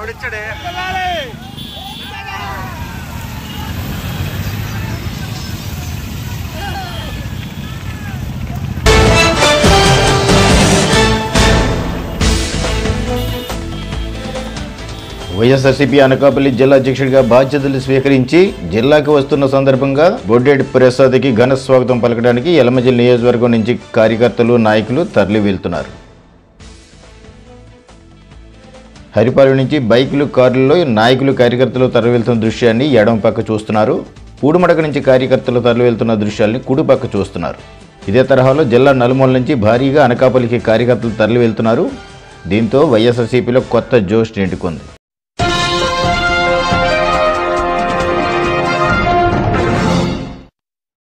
ఎవడిచ్చాడే వైఎస్ఆర్సీపీ అనకాపల్లి జిల్లా అధ్యక్షుడిగా బాధ్యతలు స్వీకరించి జిల్లాకు వస్తున్న సందర్భంగా బొడ్డేటి ప్రసాద్కి ఘన స్వాగతం పలకడానికి యలమజిల్ నియోజకవర్గం నుంచి కార్యకర్తలు నాయకులు తరలి వెళ్తున్నారు హరిపాలెం నుంచి బైకులు కార్లలో నాయకులు కార్యకర్తలు తరలి వెళ్తున్న దృశ్యాన్ని ఎడమ పక్క చూస్తున్నారు పూడుమడక నుంచి కార్యకర్తలు తరలి వెళ్తున్న దృశ్యాల్ని కుడి పక్క చూస్తున్నారు ఇదే తరహాలో జిల్లా నలుమూల నుంచి భారీగా అనకాపల్లికి కార్యకర్తలు తరలి వెళ్తున్నారు దీంతో వైఎస్ఆర్సీపీలో కొత్త జోష్ నిండుకుంది